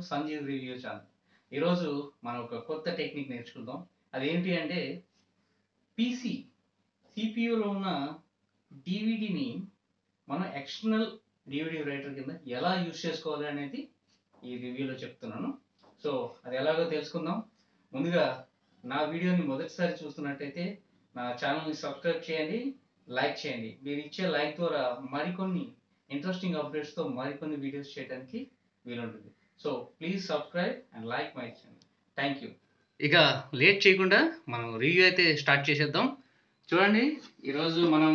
Sanjeev review channel ఈరోజు మనం ఒక కొత్త టెక్నిక్ నేర్చుకుందాం అదేంటి అంటే పీసీ సిపియులో ఉన్న డివిడిని మనం ఎక్స్టర్నల్ డివిడి రైటర్ కింద ఎలా యూజ్ చేసుకోవాలి అనేది ఈ రివ్యూలో చెప్తున్నాను సో అది ఎలాగో తెలుసుకుందాం ముందుగా నా వీడియోని మొదటిసారి చూస్తున్నట్టయితే నా ఛానల్ని సబ్స్క్రైబ్ చేయండి లైక్ చేయండి మీరు ఇచ్చే లైక్ ద్వారా మరికొన్ని ఇంట్రెస్టింగ్ అప్డేట్స్తో మరికొన్ని వీడియోస్ చేయడానికి వీలుంటుంది so please subscribe and like my channel thank you ఇక లేట్ చేయకుండా మనం రివ్యూ అయితే స్టార్ట్ చేసేద్దాం చూడండి ఈరోజు మనం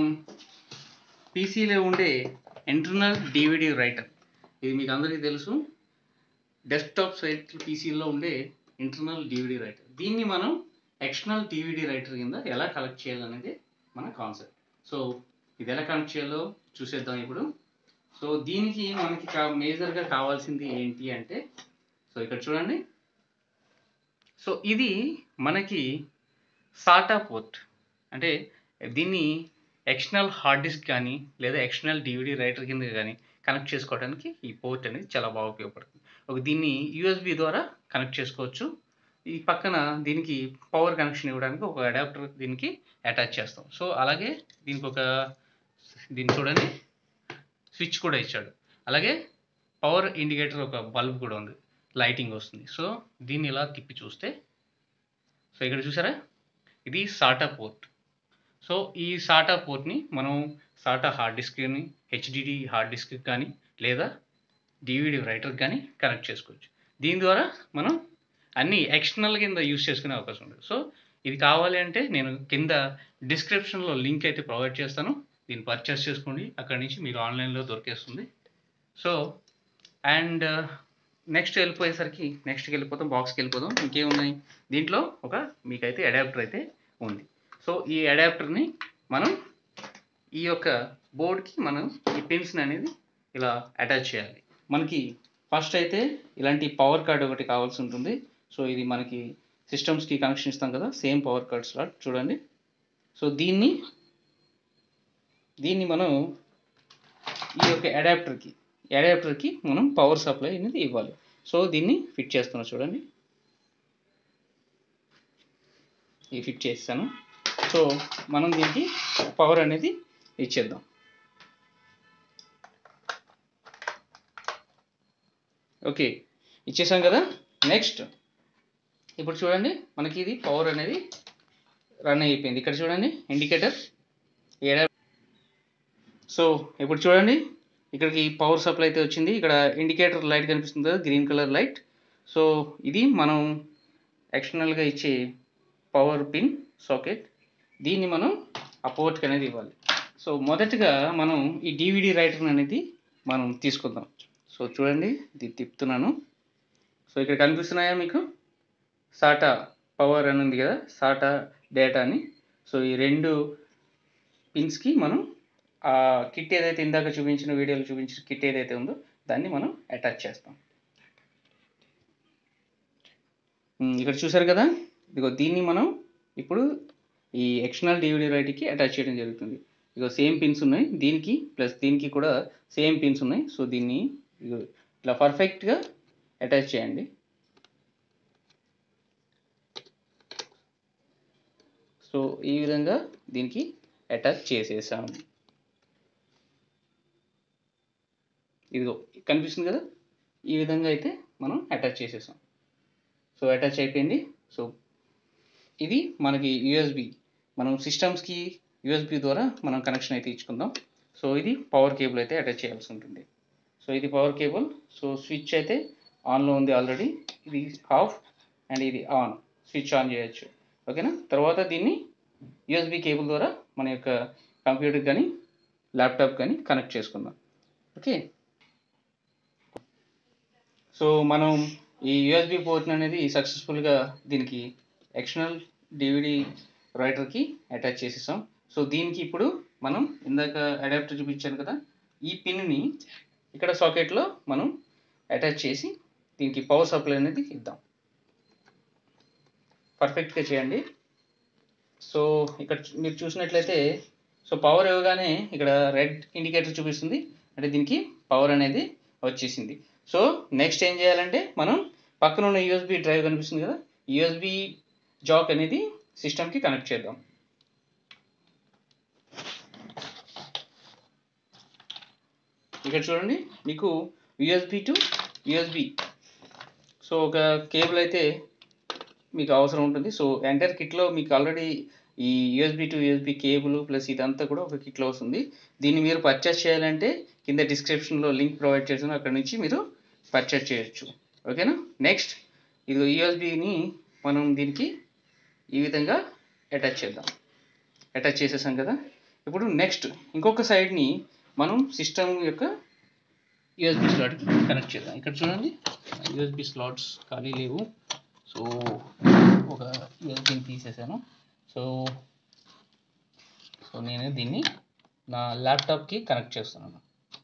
పీసీలో ఉండే ఇంటర్నల్ డివిడి రైటర్ ఇది మీకు అందరికీ తెలుసు డెస్క్టాప్ సైట్ పీసీలో ఉండే ఇంటర్నల్ డివిడి రైటర్ దీన్ని మనం ఎక్స్టర్నల్ డివిడి రైటర్ కింద ఎలా కలెక్ట్ చేయాలనేది మన కాన్సెప్ట్ సో ఇది ఎలా కనెక్ట్ చేయాలో చూసేద్దాం ఇప్పుడు సో దీనికి మనకి కా మేజర్గా కావాల్సింది ఏంటి అంటే సో ఇక్కడ చూడండి సో ఇది మనకి సాటా పోర్ట్ అంటే దీన్ని ఎక్స్టర్నల్ హార్డ్ డిస్క్ కానీ లేదా ఎక్స్టర్నల్ డివిడి రైటర్ కింద కానీ కనెక్ట్ చేసుకోవడానికి ఈ పోర్ట్ అనేది చాలా బాగా ఉపయోగపడుతుంది ఒక దీన్ని యూఎస్బి ద్వారా కనెక్ట్ చేసుకోవచ్చు ఈ పక్కన దీనికి పవర్ కనెక్షన్ ఇవ్వడానికి ఒక అడాప్టర్ దీనికి అటాచ్ చేస్తాం సో అలాగే దీనికి ఒక దీన్ని చూడండి స్విచ్ కూడా ఇచ్చాడు అలాగే పవర్ ఇండికేటర్ ఒక బల్బ్ కూడా ఉంది లైటింగ్ వస్తుంది సో దీన్ని ఇలా తిప్పి చూస్తే సో ఇక్కడ చూసారా ఇది సాటా పోర్ట్ సో ఈ సాటా పోర్ట్ని మనం సాటా హార్డ్ డిస్క్ కానీ హెచ్డిడి హార్డ్ డిస్క్ కానీ లేదా డివిడి రైటర్ కానీ కనెక్ట్ చేసుకోవచ్చు దీని ద్వారా మనం అన్ని ఎక్స్టర్నల్ కింద యూస్ చేసుకునే అవకాశం ఉంటుంది సో ఇది కావాలి అంటే నేను కింద డిస్క్రిప్షన్లో లింక్ అయితే ప్రొవైడ్ చేస్తాను దీన్ని పర్చేస్ చేసుకోండి అక్కడి నుంచి మీకు ఆన్లైన్లో దొరికేస్తుంది సో అండ్ నెక్స్ట్ వెళ్ళిపోయేసరికి నెక్స్ట్కి వెళ్ళిపోతాం బాక్స్కి వెళ్ళిపోదాం ఇంకేమున్నాయి దీంట్లో ఒక మీకైతే అడాప్టర్ అయితే ఉంది సో ఈ అడాప్టర్ని మనం ఈ యొక్క బోర్డ్కి మనం ఈ పిన్స్ని అనేది ఇలా అటాచ్ చేయాలి మనకి ఫస్ట్ అయితే ఇలాంటి పవర్ కార్డ్ ఒకటి కావాల్సి ఉంటుంది సో ఇది మనకి సిస్టమ్స్కి కనెక్షన్ ఇస్తాం కదా సేమ్ పవర్ కార్డ్ స్లాట్ చూడండి సో దీన్ని దీన్ని మనం ఈ యొక్క అడాప్టర్కి అడాప్టర్కి మనం పవర్ సప్లై అనేది ఇవ్వాలి సో దీన్ని ఫిట్ చేస్తున్నా చూడండి ఇది ఫిట్ చేస్తాను సో మనం దీనికి పవర్ అనేది ఇచ్చేద్దాం ఓకే ఇచ్చేసాం కదా నెక్స్ట్ ఇప్పుడు చూడండి మనకి ఇది పవర్ అనేది రన్ అయిపోయింది ఇక్కడ చూడండి ఇండికేటర్ ఏడా సో ఇప్పుడు చూడండి ఇక్కడికి పవర్ సప్లై అయితే వచ్చింది ఇక్కడ ఇండికేటర్ లైట్ కనిపిస్తుంది కదా గ్రీన్ కలర్ లైట్ సో ఇది మనం ఎక్స్టర్నల్గా ఇచ్చే పవర్ పిన్ సాకెట్ దీన్ని మనం ఆ పోర్ట్కి అనేది ఇవ్వాలి సో మొదటగా మనం ఈ డివిడి రైటర్ అనేది మనం తీసుకుందాం సో చూడండి ఇది తిప్పుతున్నాను సో ఇక్కడ కనిపిస్తున్నాయా మీకు సాటా పవర్ అని ఉంది కదా సాటా డేటా అని సో ఈ రెండు పిన్స్కి మనం ఆ కిట్ ఏదైతే ఇందాక చూపించిన వీడియోలో చూపించిన కిట్ ఏదైతే ఉందో దాన్ని మనం అటాచ్ చేస్తాం ఉమ్, ఇక్కడ చూసారు కదా ఇదిగో దీన్ని మనం ఇప్పుడు ఈ ఎక్స్టర్నల్ డివిడి రైట్కి అటాచ్ చేయడం జరుగుతుంది ఇగో సేమ్ పిన్స్ ఉన్నాయి దీనికి ప్లస్ దీనికి కూడా సేమ్ పిన్స్ ఉన్నాయి సో దీన్ని ఇగో ఇట్లా పర్ఫెక్ట్గా అటాచ్ చేయండి సో ఈ విధంగా దీనికి అటాచ్ చేసేసాం ఇదిగో కనిపిస్తుంది కదా ఈ విధంగా అయితే మనం అటాచ్ చేసేసాం సో అటాచ్ అయిపోయింది సో ఇది మనకి యూఎస్బి మనం సిస్టమ్స్కి యూఎస్బి ద్వారా మనం కనెక్షన్ అయితే ఇచ్చుకుందాం సో ఇది పవర్ కేబుల్ అయితే అటాచ్ చేయాల్సి ఉంటుంది సో ఇది పవర్ కేబుల్ సో స్విచ్ అయితే ఆన్లో ఉంది ఆల్రెడీ ఇది ఆఫ్ అండ్ ఇది ఆన్ స్విచ్ ఆన్ చేయొచ్చు ఓకేనా తర్వాత దీన్ని యూఎస్బి కేబుల్ ద్వారా మన యొక్క కంప్యూటర్ కానీ ల్యాప్టాప్ కానీ కనెక్ట్ చేసుకుందాం ఓకే సో మనం ఈ యూఎస్బి పోర్ట్ అనేది సక్సెస్ఫుల్గా దీనికి ఎక్స్టర్నల్ డివిడి రైటర్కి అటాచ్ చేసేసాం సో దీనికి ఇప్పుడు మనం ఇందాక అడాప్టర్ చూపించాను కదా ఈ పిన్ని ఇక్కడ సాకెట్లో మనం అటాచ్ చేసి దీనికి పవర్ సప్లై అనేది ఇద్దాం పర్ఫెక్ట్గా చేయండి సో ఇక్కడ చూ- మీరు చూసినట్లయితే సో పవర్ ఇవ్వగానే ఇక్కడ రెడ్ ఇండికేటర్ చూపిస్తుంది అంటే దీనికి పవర్ అనేది వచ్చేసింది సో నెక్స్ట్ ఏం చేయాలంటే మనం పక్కన ఉన్న యూఎస్బి డ్రైవ్ కనిపిస్తుంది కదా యూఎస్బి జాక్ అనేది సిస్టమ్కి కనెక్ట్ చేద్దాం ఇక్కడ చూడండి మీకు యూఎస్బి టు యూఎస్బి సో ఒక కేబుల్ అయితే మీకు అవసరం ఉంటుంది సో ఎంటర్ కిట్లో మీకు ఆల్రెడీ ఈ USB to USB cable plus ఇదంతా కూడా ఒక కిట్లో వస్తుంది దీన్ని మీరు పర్చేస్ చేయాలంటే కింద డిస్క్రిప్షన్లో లింక్ ప్రొవైడ్ చేసాను అక్కడ నుంచి మీరు పర్చేస్ చేయొచ్చు ఓకేనా నెక్స్ట్ ఇది యూఎస్బిని మనం దీనికి ఈ విధంగా అటాచ్ చేద్దాం అటాచ్ చేసేసాం కదా ఇప్పుడు నెక్స్ట్ ఇంకొక సైడ్ని మనం సిస్టమ్ యొక్క యూఎస్బి స్లాట్కి కనెక్ట్ చేద్దాం ఇక్కడ చూడండి యూఎస్బి స్లాట్స్ ఖాళీ లేవు సో ఒక యూఎస్బిని తీసేసాను సో సో నేను దీన్ని నా ల్యాప్టాప్కి కనెక్ట్ చేస్తున్నాను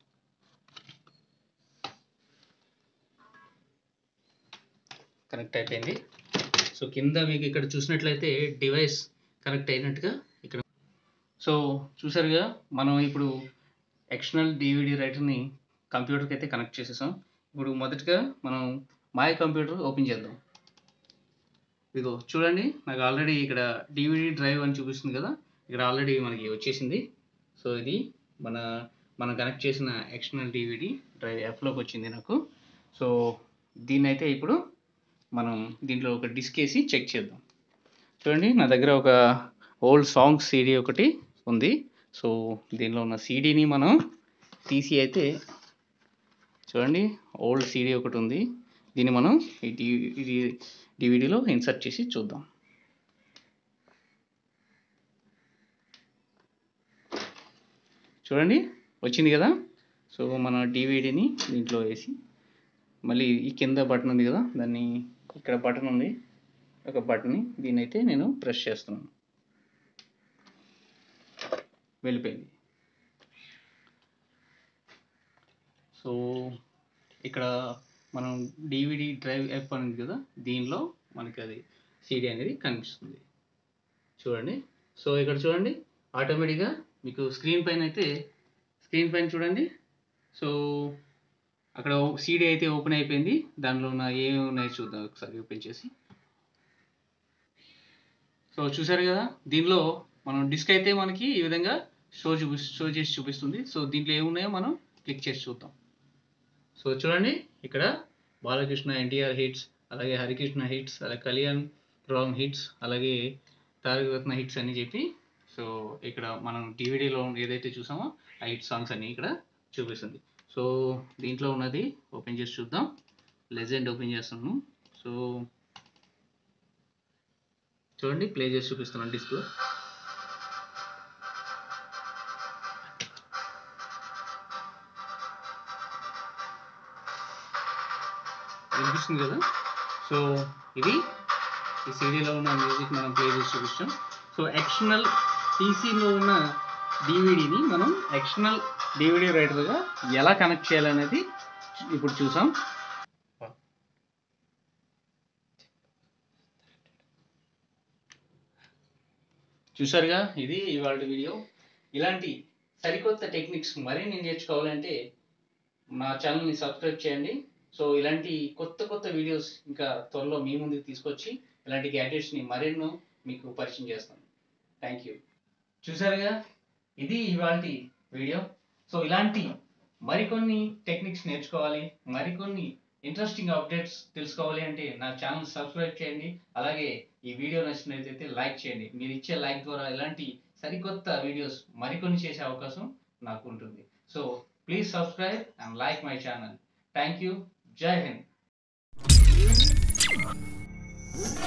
కనెక్ట్ అయిపోయింది సో కింద మీకు ఇక్కడ చూసినట్లయితే డివైస్ కనెక్ట్ అయినట్టుగా ఇక్కడ సో చూసారుగా మనం ఇప్పుడు ఎక్స్టర్నల్ డివిడి రైటర్ని కంప్యూటర్కి అయితే కనెక్ట్ చేసేసాం ఇప్పుడు మొదటగా మనం మాయ కంప్యూటర్ ఓపెన్ చేద్దాం ఇదిగో చూడండి నాకు ఆల్రెడీ ఇక్కడ డివిడి డ్రైవ్ అని చూపిస్తుంది కదా ఇక్కడ ఆల్రెడీ మనకి వచ్చేసింది సో ఇది మన మనం కనెక్ట్ చేసిన ఎక్స్టర్నల్ డివిడి డ్రైవ్ యాప్లోకి వచ్చింది నాకు సో దీన్ని అయితే ఇప్పుడు మనం దీంట్లో ఒక డిస్క్ వేసి చెక్ చేద్దాం చూడండి నా దగ్గర ఒక ఓల్డ్ సాంగ్ సీడీ ఒకటి ఉంది సో దీనిలో ఉన్న సీడీని మనం తీసి అయితే చూడండి ఓల్డ్ సీడీ ఒకటి ఉంది దీన్ని మనం ఈ డివిడి డివిడీలో ఇన్సర్ట్ చేసి చూద్దాం చూడండి వచ్చింది కదా సో మన డివిడీని దీంట్లో వేసి మళ్ళీ ఈ కింద బటన్ ఉంది కదా దాన్ని ఇక్కడ బటన్ ఉంది ఒక బటన్ని దీన్ని అయితే నేను ప్రెస్ చేస్తున్నాను వెళ్ళిపోయింది సో ఇక్కడ మనం డివిడి డ్రైవ్ యాప్ అని ఉంది కదా దీనిలో మనకి అది సీడీ అనేది కనిపిస్తుంది చూడండి సో ఇక్కడ చూడండి ఆటోమేటిక్గా మీకు స్క్రీన్ పైన అయితే స్క్రీన్ పైన చూడండి సో అక్కడ సీడీ అయితే ఓపెన్ అయిపోయింది దానిలో ఉన్న ఏమి ఉన్నాయో చూద్దాం ఒకసారి ఓపెన్ చేసి సో చూసారు కదా దీనిలో మనం డిస్క్ అయితే మనకి ఈ విధంగా షో చూపి షో చేసి చూపిస్తుంది సో దీంట్లో ఏమున్నాయో మనం క్లిక్ చేసి చూద్దాం సో చూడండి ఇక్కడ బాలకృష్ణ ఎన్టీఆర్ హిట్స్ అలాగే హరికృష్ణ హిట్స్ అలాగే కళ్యాణ్ రామ్ హిట్స్ అలాగే తారక రత్న హిట్స్ అని చెప్పి సో ఇక్కడ మనం డివిడీలో ఏదైతే చూసామో ఆ హిట్ సాంగ్స్ అన్ని ఇక్కడ చూపిస్తుంది సో దీంట్లో ఉన్నది ఓపెన్ చేసి చూద్దాం లెజెండ్ ఓపెన్ చేస్తున్నాను సో చూడండి ప్లే చేసి చూపిస్తున్నాను డిస్ప్లే వినిపిస్తుంది కదా సో ఇది ఈ సీడీలో ఉన్న మ్యూజిక్ మనం ప్లే చేసి చూపిస్తాం సో ఎక్స్టర్నల్ పీసీలో ఉన్న డివిడిని మనం ఎక్స్టర్నల్ డివిడి రైటర్గా ఎలా కనెక్ట్ చేయాలనేది ఇప్పుడు చూసాం చూసారుగా ఇది ఇవాళ వీడియో ఇలాంటి సరికొత్త టెక్నిక్స్ మరిన్ని నేర్చుకోవాలంటే నా ఛానల్ని సబ్స్క్రైబ్ చేయండి సో ఇలాంటి కొత్త కొత్త వీడియోస్ ఇంకా త్వరలో మీ ముందుకు తీసుకొచ్చి ఇలాంటి గ్యాడ్జెట్స్ని మరెన్నో మీకు పరిచయం చేస్తాను థ్యాంక్ యూ చూసారుగా ఇది ఇవాళ వీడియో సో ఇలాంటి మరికొన్ని టెక్నిక్స్ నేర్చుకోవాలి మరికొన్ని ఇంట్రెస్టింగ్ అప్డేట్స్ తెలుసుకోవాలి అంటే నా ఛానల్ సబ్స్క్రైబ్ చేయండి అలాగే ఈ వీడియో నచ్చినట్లయితే లైక్ చేయండి మీరు ఇచ్చే లైక్ ద్వారా ఇలాంటి సరికొత్త వీడియోస్ మరికొన్ని చేసే అవకాశం నాకు ఉంటుంది so please subscribe and like my channel thank you జై హింద్